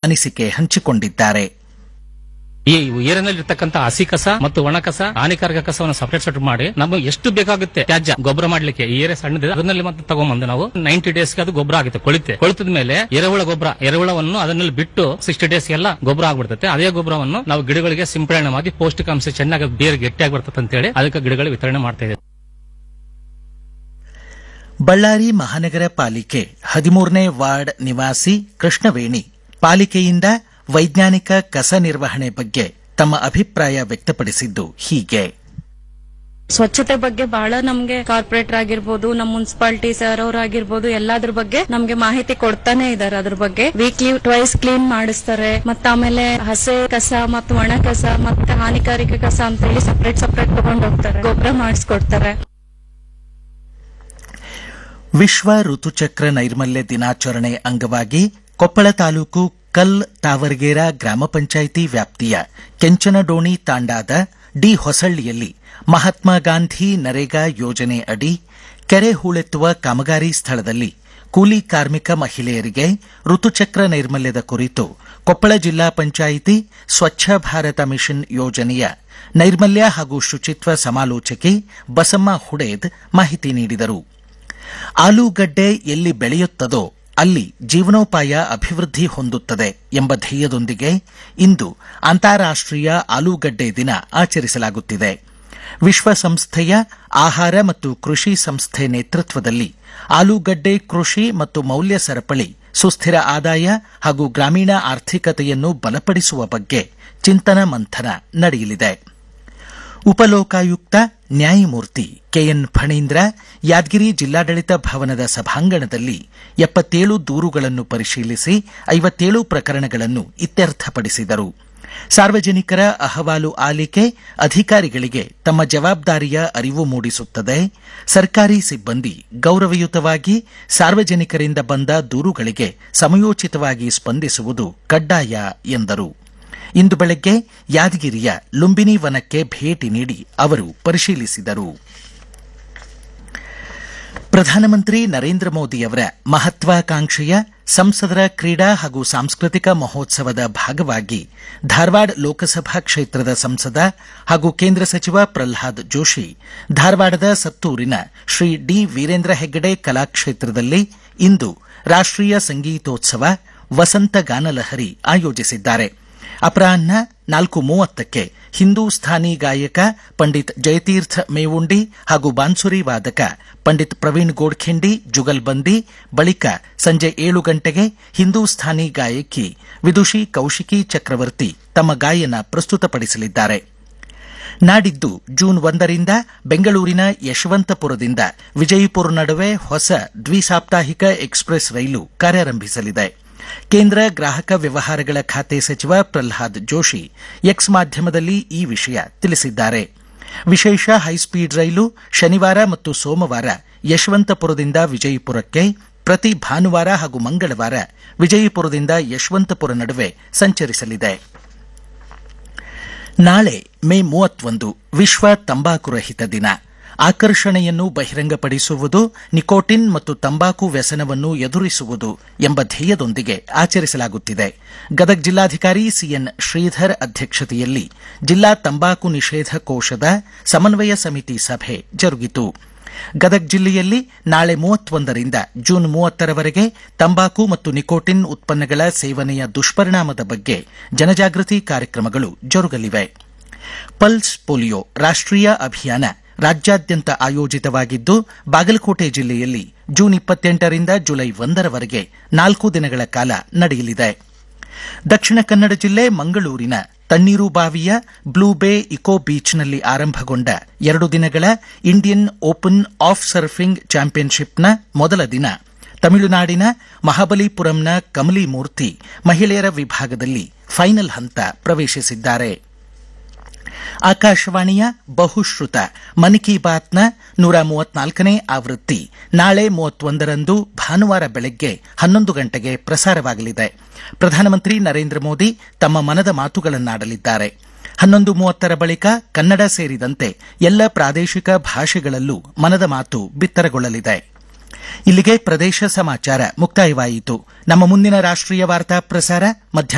ಅನಿಸಿಕೆ ಹಂಚಿಕೊಂಡಿದ್ದಾರೆ ಈ ಏರಿನಲ್ಲಿ ಇರ್ತಕ್ಕಂಥ ಹಸಿ ಕಸ ಮತ್ತು ಒಣ ಕಸ ಹಾನಿಕಾರಕ ಕಸವನ್ನು ಸಪರೇಟ್ ಸೆಟ್ ಮಾಡಿ ನಮಗೆ ಎಷ್ಟು ಬೇಕಾಗುತ್ತೆ ತ್ಯಾಜ್ಯ ಗೊಬ್ಬರ ಮಾಡ್ಲಿಕ್ಕೆ ಈ ಏರಿಯಾ ಸಣ್ಣದಿದೆ ಅದನ್ನಲ್ಲಿ ಮತ್ತೆ ತಗೊಂಬಂದು ನಾವು ನೈಂಟಿ ಡೇಸ್ ಅದು ಗೊಬ್ಬರ ಆಗುತ್ತೆ ಕೊಳಿತೆ ಕೊಳಿತದ ಮೇಲೆ ಎರೆಹುಳ ಗೊಬ್ಬರ ಎರೆಹುಳವನ್ನು ಅದನ್ನಲ್ಲಿ ಬಿಟ್ಟು ಸಿಕ್ಸ್ಟಿ ಡೇಸ್ ಎಲ್ಲ ಗೊಬ್ಬರ ಆಗ್ಬಿಡ್ತದೆ ಅದೇ ಗೊಬ್ಬರವನ್ನು ನಾವು ಗಿಡಗಳಿಗೆ ಸಿಂಪಡಣೆ ಮಾಡಿ ಪೌಷ್ಟಿಕಾಂಶ ಚೆನ್ನಾಗಿ ಬೇರೆ ಗಟ್ಟಿಯಾಗಿ ಬರ್ತದೆ ಅಂತ ಹೇಳಿ ಅದಕ್ಕೆ ಗಿಡಗಳಿಗೆ ವಿತರಣೆ ಮಾಡ್ತಾ ಇದ್ದೇವೆ ಬಳ್ಳಾರಿ ಮಹಾನಗರ ಪಾಲಿಕೆ ಹದಿಮೂರನೇ ವಾರ್ಡ್ ನಿವಾಸಿ ಕೃಷ್ಣವೇಣಿ ಪಾಲಿಕೆಯಿಂದ ವೈಜ್ಞಾನಿಕ ಕಸ ನಿರ್ವಹಣೆ ಬಗ್ಗೆ ತಮ್ಮ ಅಭಿಪ್ರಾಯ ವ್ಯಕ್ತಪಡಿಸಿದ್ದು ಹೀಗೆ ಸ್ವಚ್ಛತೆ ಬಗ್ಗೆ ಬಹಳ ನಮ್ಗೆ ಕಾರ್ಪೊರೇಟರ್ ಆಗಿರ್ಬೋದು ನಮ್ಮ ಮುನ್ಸಿಪಾಲಿಟಿ ಸರ್ ಆಗಿರ್ಬೋದು ಎಲ್ಲಾದ್ರ ಬಗ್ಗೆ ನಮ್ಗೆ ಮಾಹಿತಿ ಕೊಡ್ತಾನೆ ಇದಾರೆ ಅದ್ರ ಬಗ್ಗೆ ವೀಕ್ಲಿ ಟ್ವೈಸ್ ಕ್ಲೀನ್ ಮಾಡಿಸ್ತಾರೆ ಮತ್ತೆ ಆಮೇಲೆ ಹಸೆ ಕಸ ಮತ್ತು ಒಣ ಕಸ ಮತ್ತೆ ಹಾನಿಕಾರಕ ಕಸ ಅಂತ ಹೇಳಿ ಸಪರೇಟ್ ಸಪರೇಟ್ ತಗೊಂಡ್ ಹೋಗ್ತಾರೆ ಗೊಬ್ಬರ ಮಾಡಿಸ್ಕೊಡ್ತಾರೆ ವಿಶ್ವ ಋತುಚಕ್ರ ನೈರ್ಮಲ್ಯ ದಿನಾಚರಣೆ ಅಂಗವಾಗಿ ಕೊಪ್ಪಳ ತಾಲೂಕು ಕಲ್ ತಾವರ್ಗೇರ ಗ್ರಾಮ ಪಂಚಾಯಿತಿ ವ್ಯಾಪ್ತಿಯ ಕೆಂಚನಡೋಣಿ ತಾಂಡಾದ ಡಿ ಹೊಸಳ್ಳಿಯಲ್ಲಿ ಮಹಾತ್ಮ ಗಾಂಧಿ ನರೇಗಾ ಯೋಜನೆ ಅಡಿ ಕೆರೆ ಹೂಳೆತ್ತುವ ಕಾಮಗಾರಿ ಸ್ಥಳದಲ್ಲಿ ಕೂಲಿ ಕಾರ್ಮಿಕ ಮಹಿಳೆಯರಿಗೆ ಋತುಚಕ್ರ ನೈರ್ಮಲ್ಯದ ಕುರಿತು ಕೊಪ್ಪಳ ಜಿಲ್ಲಾ ಪಂಚಾಯಿತಿ ಸ್ವಚ್ಛ ಭಾರತ ಮಿಷನ್ ಯೋಜನೆಯ ನೈರ್ಮಲ್ಯ ಹಾಗೂ ಶುಚಿತ್ವ ಸಮಾಲೋಚಕಿ ಬಸಮ್ಮ ಹುಡೇದ್ ಮಾಹಿತಿ ನೀಡಿದರು ಆಲೂಗಡ್ಡೆ ಎಲ್ಲಿ ಬೆಳೆಯುತ್ತದೋ ಅಲ್ಲಿ ಜೀವನೋಪಾಯ ಅಭಿವೃದ್ಧಿ ಹೊಂದುತ್ತದೆ ಎಂಬ ಧ್ಯೇಯದೊಂದಿಗೆ ಇಂದು ಅಂತಾರಾಷ್ಟೀಯ ಆಲೂಗಡ್ಡೆ ದಿನ ಆಚರಿಸಲಾಗುತ್ತಿದೆ ವಿಶ್ವಸಂಸ್ಥೆಯ ಆಹಾರ ಮತ್ತು ಕೃಷಿ ಸಂಸ್ಥೆ ನೇತೃತ್ವದಲ್ಲಿ ಆಲೂಗಡ್ಡೆ ಕೃಷಿ ಮತ್ತು ಮೌಲ್ಯ ಸರಪಳಿ ಸುಸ್ಥಿರ ಆದಾಯ ಹಾಗೂ ಗ್ರಾಮೀಣ ಆರ್ಥಿಕತೆಯನ್ನು ಬಲಪಡಿಸುವ ಬಗ್ಗೆ ಚಿಂತನ ಮಂಥನ ನಡೆಯಲಿದೆ ಉಪಲೋಕಾಯುಕ್ತ ನ್ಯಾಯಮೂರ್ತಿ ಕೆಎನ್ ಫಣೀಂದ್ರ ಯಾದಗಿರಿ ಜಿಲ್ಲಾಡಳಿತ ಭವನದ ಸಭಾಂಗಣದಲ್ಲಿ ಎಪ್ಪತ್ತೇಳು ದೂರುಗಳನ್ನು ಪರಿಶೀಲಿಸಿ ಐವತ್ತೇಳು ಪ್ರಕರಣಗಳನ್ನು ಇತ್ಯರ್ಥಪಡಿಸಿದರು ಸಾರ್ವಜನಿಕರ ಅಹವಾಲು ಆಲಿಕೆ ಅಧಿಕಾರಿಗಳಿಗೆ ತಮ್ಮ ಜವಾಬ್ದಾರಿಯ ಅರಿವು ಮೂಡಿಸುತ್ತದೆ ಸರ್ಕಾರಿ ಸಿಬ್ಬಂದಿ ಗೌರವಯುತವಾಗಿ ಸಾರ್ವಜನಿಕರಿಂದ ಬಂದ ದೂರುಗಳಿಗೆ ಸಮಯೋಚಿತವಾಗಿ ಸ್ಪಂದಿಸುವುದು ಕಡ್ಡಾಯ ಎಂದರು ಇಂದು ಬೆಳಗ್ಗೆ ಯಾದಗಿರಿಯ ಲುಂಬಿನಿ ವನಕ್ಕೆ ಭೇಟಿ ನೀಡಿ ಅವರು ಪರಿಶೀಲಿಸಿದರು ಪ್ರಧಾನಮಂತ್ರಿ ನರೇಂದ್ರ ಮೋದಿಯವರ ಮಹತ್ವಾಕಾಂಕ್ಷೆಯ ಸಂಸದರ ಕ್ರೀಡಾ ಹಾಗೂ ಸಾಂಸ್ಕೃತಿಕ ಮಹೋತ್ಸವದ ಭಾಗವಾಗಿ ಧಾರವಾಡ ಲೋಕಸಭಾ ಕ್ಷೇತ್ರದ ಸಂಸದ ಹಾಗೂ ಕೇಂದ್ರ ಸಚಿವ ಪ್ರಲ್ಹಾದ್ ಜೋಶಿ ಧಾರವಾಡದ ಸತ್ತೂರಿನ ಶ್ರೀ ಡಿ ವೀರೇಂದ್ರ ಹೆಗ್ಗಡೆ ಕಲಾಕ್ಷೇತ್ರದಲ್ಲಿ ಇಂದು ರಾಷ್ಟೀಯ ಸಂಗೀತೋತ್ಸವ ವಸಂತ ಗಾನಲಹರಿ ಆಯೋಜಿಸಿದ್ದಾರೆ ಅಪರಾಹ್ನ ನಾಲ್ಕು ಮೂವತ್ತಕ್ಕೆ ಹಿಂದೂಸ್ಥಾನಿ ಗಾಯಕ ಪಂಡಿತ್ ಜಯತೀರ್ಥ ಮೇವುಂಡಿ ಹಾಗೂ ಬಾನ್ಸುರಿ ವಾದಕ ಪಂಡಿತ್ ಪ್ರವೀಣ್ ಗೋಡ್ಖಿಂಡಿ ಜುಗಲ್ಬಂದಿ ಬಳಿಕ ಸಂಜೆ ಏಳು ಗಂಟೆಗೆ ಹಿಂದೂಸ್ಥಾನಿ ಗಾಯಕಿ ವಿದುಷಿ ಕೌಶಿಕಿ ಚಕ್ರವರ್ತಿ ತಮ್ಮ ಗಾಯನ ಪ್ರಸ್ತುತಪಡಿಸಲಿದ್ದಾರೆ ನಾಡಿದ್ದು ಜೂನ್ ಒಂದರಿಂದ ಬೆಂಗಳೂರಿನ ಯಶವಂತಪುರದಿಂದ ವಿಜಯಪುರ ನಡುವೆ ಹೊಸ ದ್ವಿಸಾಪ್ತಾಹಿಕ ಎಕ್ಸ್ಪ್ರೆಸ್ ರೈಲು ಕಾರ್ಯಾರಂಭಿಸಲಿದೆ ಕೇಂದ್ರ ಗ್ರಾಹಕ ವ್ಯವಹಾರಗಳ ಖಾತೆ ಸಚಿವ ಪ್ರಲ್ಹಾದ್ ಜೋಶಿ ಎಕ್ಸ್ ಮಾಧ್ಯಮದಲ್ಲಿ ಈ ವಿಷಯ ತಿಳಿಸಿದ್ದಾರೆ ವಿಶೇಷ ಹೈಸ್ಪೀಡ್ ರೈಲು ಶನಿವಾರ ಮತ್ತು ಸೋಮವಾರ ಯಶವಂತಪುರದಿಂದ ವಿಜಯಪುರಕ್ಕೆ ಪ್ರತಿ ಭಾನುವಾರ ಹಾಗೂ ಮಂಗಳವಾರ ವಿಜಯಪುರದಿಂದ ಯಶವಂತಪುರ ನಡುವೆ ಸಂಚರಿಸಲಿದೆ ನಾಳೆ ಮೇ ಮೂವತ್ತೊಂದು ವಿಶ್ವ ತಂಬಾಕು ರಹಿತ ದಿನ ಆಕರ್ಷಣೆಯನ್ನು ಬಹಿರಂಗಪಡಿಸುವುದು ನಿಕೋಟಿನ್ ಮತ್ತು ತಂಬಾಕು ವ್ಯಸನವನ್ನು ಎದುರಿಸುವುದು ಎಂಬ ಧ್ಯೇಯದೊಂದಿಗೆ ಆಚರಿಸಲಾಗುತ್ತಿದೆ ಗದಗ ಜಿಲ್ಲಾಧಿಕಾರಿ ಸಿಎನ್ ಶ್ರೀಧರ್ ಅಧ್ಯಕ್ಷತೆಯಲ್ಲಿ ಜಿಲ್ಲಾ ತಂಬಾಕು ನಿಷೇಧ ಕೋಶದ ಸಮನ್ವಯ ಸಮಿತಿ ಸಭೆ ಜರುಗಿತು ಗದಗ ಜಿಲ್ಲೆಯಲ್ಲಿ ನಾಳೆ ಮೂವತ್ತೊಂದರಿಂದ ಜೂನ್ ಮೂವತ್ತರವರೆಗೆ ತಂಬಾಕು ಮತ್ತು ನಿಕೋಟಿನ್ ಉತ್ಪನ್ನಗಳ ಸೇವನೆಯ ದುಷ್ಪರಿಣಾಮದ ಬಗ್ಗೆ ಜನಜಾಗೃತಿ ಕಾರ್ಯಕ್ರಮಗಳು ಜರುಗಲಿವೆ ಪಲ್ಸ್ ಪೋಲಿಯೋ ರಾಷ್ಟೀಯ ಅಭಿಯಾನ ರಾಜ್ಯಾದ್ಯಂತ ಆಯೋಜಿತವಾಗಿದ್ದು ಬಾಗಲಕೋಟೆ ಜಿಲ್ಲೆಯಲ್ಲಿ ಜೂನ್ ಇಪ್ಪತ್ತೆಂಟರಿಂದ ಜುಲೈ ಒಂದರವರೆಗೆ ನಾಲ್ಕು ದಿನಗಳ ಕಾಲ ನಡೆಯಲಿದೆ ದಕ್ಷಿಣ ಕನ್ನಡ ಜಿಲ್ಲೆ ಮಂಗಳೂರಿನ ತಣ್ಣೀರುಬಾವಿಯ ಬ್ಲೂ ಬೇ ಇಕೋ ಬೀಚ್ನಲ್ಲಿ ಆರಂಭಗೊಂಡ ಎರಡು ದಿನಗಳ ಇಂಡಿಯನ್ ಓಪನ್ ಆಫ್ ಸರ್ಫಿಂಗ್ ಚಾಂಪಿಯನ್ಶಿಪ್ನ ಮೊದಲ ದಿನ ತಮಿಳುನಾಡಿನ ಮಹಾಬಲಿಪುರಂನ ಕಮಲಿ ಮೂರ್ತಿ ಮಹಿಳೆಯರ ವಿಭಾಗದಲ್ಲಿ ಫೈನಲ್ ಹಂತ ಪ್ರವೇಶಿಸಿದ್ದಾರೆ ಆಕಾಶವಾಣಿಯ ಬಹುಶ್ರುತ ಮನ್ ಕಿ ಬಾತ್ನ ನೂರ ಮೂವತ್ನಾಲ್ಕನೇ ಆವೃತ್ತಿ ನಾಳೆ ಮೂವತ್ತೊಂದರಂದು ಭಾನುವಾರ ಬೆಳಗ್ಗೆ ಹನ್ನೊಂದು ಗಂಟೆಗೆ ಪ್ರಸಾರವಾಗಲಿದೆ ಪ್ರಧಾನಮಂತ್ರಿ ನರೇಂದ್ರ ಮೋದಿ ತಮ್ಮ ಮನದ ಮಾತುಗಳನ್ನಾಡಲಿದ್ದಾರೆ ಹನ್ನೊಂದು ಮೂವತ್ತರ ಬಳಿಕ ಕನ್ನಡ ಸೇರಿದಂತೆ ಎಲ್ಲ ಪ್ರಾದೇಶಿಕ ಭಾಷೆಗಳಲ್ಲೂ ಮನದ ಮಾತು ಬಿತ್ತರಗೊಳ್ಳಲಿದೆ ಇಲ್ಲಿಗೆ ಪ್ರದೇಶ ಸಮಾಚಾರ ಮುಕ್ತಾಯವಾಯಿತು ನಮ್ಮ ಮುಂದಿನ ರಾಷ್ಟೀಯ ವಾರ್ತಾ ಪ್ರಸಾರ ಮಧ್ಯಾಹ್ನ